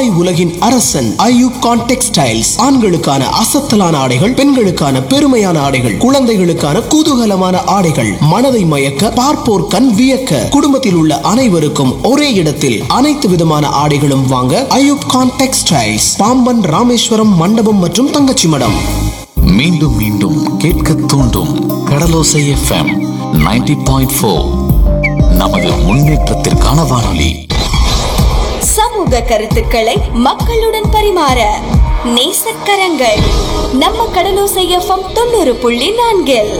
உலகின் அரசன் ஐயூகான் டெக்ஸ்டைல்ஸ் ஆண்களுக்கான அசத்தலான ஆடைகள் பெண்களுக்கான பெருமையான ஆடைகள் குழந்தைகளுக்கான குதூகலமான ஆடைகள் மனதை மயக்க பார்ப்போர் கண் வியக்க குடும்பத்தில் உள்ள அனைவருக்கும் ஒரே இடத்தில் அனைத்து விதமான ஆடைகளும் வாங்க ஐயூப்கான் டெக்ஸ்டைல்ஸ் பாம்பன் ராமேஸ்வரம் மண்டபம் மற்றும் தங்கச்சி மடம் மீண்டும் மீண்டும் கேட்க தூண்டும் கடலோசை எஃப்எம் 90.4 பாயிண்ட் நமது முன்னேற்றத்திற்கான வானொலி சமூக கருத்துக்களை மக்களுடன் பரிமாற நேசக்கரங்கள் நம்ம கடலோசை எஃப்எம் தொண்ணூறு புள்ளி நான்கில்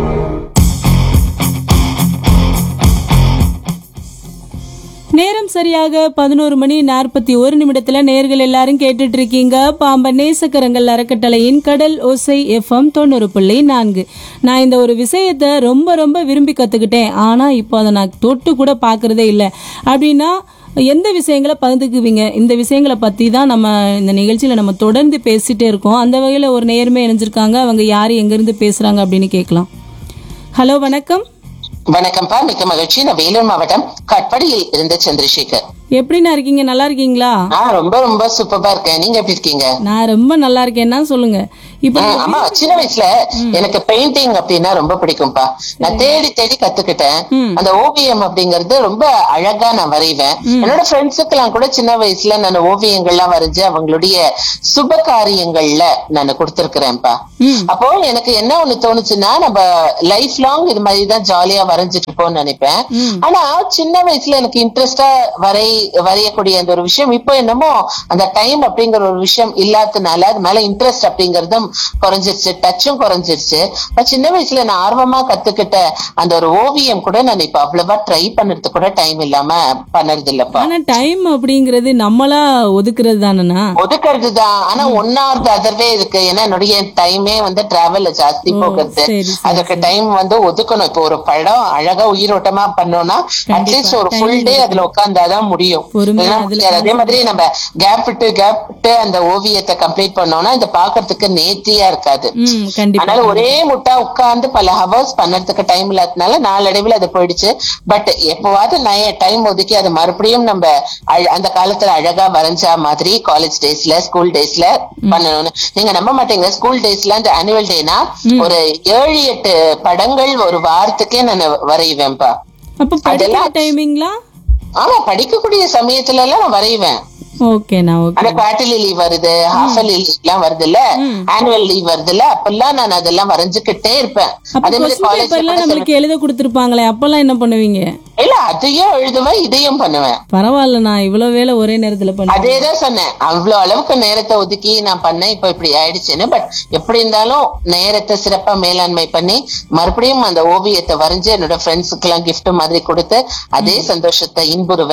நேரம் சரியாக பதினோரு மணி நாற்பத்தி ஒரு நிமிடத்துல நேர்கள் எல்லாரும் கேட்டுட்டு இருக்கீங்க பாம்பன் நேசக்கரங்கள் அறக்கட்டளையின் கடல் ஓசை எஃப்எம் தொண்ணூறு புள்ளி நான்கு நான் இந்த ஒரு விஷயத்த ரொம்ப ரொம்ப விரும்பி கத்துக்கிட்டேன் ஆனா இப்போ அதை நான் தொட்டு கூட பார்க்கறதே இல்லை அப்படின்னா எந்த விஷயங்களை பகிர்ந்துக்குவீங்க இந்த விஷயங்களை பத்தி தான் நம்ம இந்த நிகழ்ச்சியில நம்ம தொடர்ந்து பேசிட்டே இருக்கோம் அந்த வகையில ஒரு நேர்மை இணைஞ்சிருக்காங்க அவங்க யார் எங்கிருந்து பேசுறாங்க அப்படின்னு கேட்கலாம் ஹலோ வணக்கம் வணக்கம்ப்பா மிக்க மகிழ்ச்சி நான் வேலூர் மாவட்டம் கட்படியில் இருந்து சந்திரசேகர் எப்படிண்ணா இருக்கீங்க நல்லா இருக்கீங்களா நான் ரொம்ப ரொம்ப சூப்பரா இருக்கேன் நீங்க எப்படி இருக்கீங்க நான் ரொம்ப நல்லா இருக்கேன்னா சொல்லுங்க இப்போ ம், ஆமா சின்ன வயசுல எனக்கு பெயிண்டிங் அப்படின்னா ரொம்ப பிடிக்கும்பா நான் தேடி தேடி கத்துக்கிட்டேன் அந்த ஓவியம் அப்படிங்கறது ரொம்ப அழகா நான் வரைவேன் என்னோட ஃப்ரெண்ட்ஸுக்கெல்லாம் கூட சின்ன வயசுல நான் ஓவியங்கள்லாம் வரைஞ்சு அவங்களுடைய சுப காரியங்கள்ல நான் கொடுத்திருக்கிறேன்ப்பா அப்போ எனக்கு என்ன ஒண்ணு தோணுச்சுன்னா நம்ம லைஃப் லாங் இது மாதிரி தான் ஜாலியா வரைஞ்சிட்டு இருப்போம்னு நினைப்பேன் ஆனா சின்ன வயசுல எனக்கு இன்ட்ரெஸ்டா வரை வரையக்கூடிய அந்த ஒரு விஷயம் இப்போ என்னமோ அந்த டைம் அப்படிங்கிற ஒரு விஷயம் இல்லாததுனால அது மேல இன்ட்ரெஸ்ட் அப்படிங்கறதும் குறைஞ்சிருச்சு டச்சும் குறைஞ்சிருச்சு அப்ப சின்ன வயசுல நான் ஆர்வமா கத்துக்கிட்ட அந்த ஒரு ஓவியம் கூட நான் இப்ப அவ்வளவா ட்ரை பண்றதுக்கு கூட டைம் இல்லாம பண்ணறது இல்லப்பா ஆனா டைம் அப்படிங்கிறது நம்மளா ஒதுக்குறது தானேண்ணா ஒதுக்குறது தான் ஆனா ஒன் ஆர் த அதர்வே இருக்கு ஏன்னா என்னுடைய டைமே வந்து டிராவல்ல ஜாஸ்தி போகிறது சரி, சரி, அதுக்கு டைம் வந்து ஒதுக்கணும் இப்போ ஒரு படம் அழகா உயிரோட்டமா பண்ணோம்னா அட்லீஸ்ட் ஒரு ஃபுல் டே அதுல உட்கார்ந்தாதான் முடியும் பொறுமையா இல்லைன்னா அதுல முடியாது. அதே மாதிரி நம்ம கேப் விட்டு கேப் விட்டு அந்த ஓவியத்தை கம்ப்ளீட் பண்ணோம்னா இந்த பாக்குறதுக்கு நேர்த்தியா இருக்காது ம் கண்டிப்பா அதனால ஒரே முட்டா உட்கார்ந்து பல ஹவர்ஸ் பண்ணறதுக்கு டைம் இல்லாதனால நாளடைவில் அது போயிடுச்சு பட் எப்பவாவது நான் டைம் ஒதுக்கி அது மறுபடியும் நம்ம அழ- அந்த காலத்துல அழகா வரைஞ்ச மாதிரி காலேஜ் டேஸ்ல ஸ்கூல் டேஸ்ல பண்ணணும்னு நீங்க நம்ப மாட்டீங்க ஸ்கூல் டேஸ்ல அந்த ஆனுவல் டேனா ஒரு ஏழு எட்டு படங்கள் ஒரு வாரத்துக்கே நான் வரைவேன்பா அப்ப படிக்கிற அதெல்லாம்- டைமிங்களா ஆமா படிக்கக்கூடிய சமயத்துல எல்லாம் நான் வரைவேன் ஓகேண்ணா ஓகே அந்த குவார்டர்லி லீவ் வருது ஹாஃப் லீவ் எல்லாம் வருது இல்ல ஆனுவல் லீவ் வருது இல்ல அப்பெல்லாம் நான் அதெல்லாம் வரைஞ்சுக்கிட்டே இருப்பேன் அப்ப அதே மாதிரி கொஸ்டின் பேப்பர்லாம் காலேஜ் நம்மளுக்கு எழுத கொடுத்துருப்பாங்களே அப்பெல்லாம் என்ன பண்ணுவீங்க இல்ல அதையும் எழுதுவேன் இதையும் பண்ணுவேன் பரவாயில்லண்ணா இவ்வளவு வேலை ஒரே நேரத்துல பண்ண அதேதான் சொன்னேன் அவ்வளவு அளவுக்கு நேரத்தை ஒதுக்கி நான் பண்ணேன் இப்ப இப்படி ஆயிடுச்சுன்னு பட் எப்படி இருந்தாலும் நேரத்தை சிறப்பா மேலாண்மை பண்ணி மறுபடியும் அந்த ஓவியத்தை வரைஞ்சு என்னோட ஃப்ரெண்ட்ஸுக்கு எல்லாம் gift மாதிரி கொடுத்து அதே சந்தோஷத்தை இன்புறுவேன்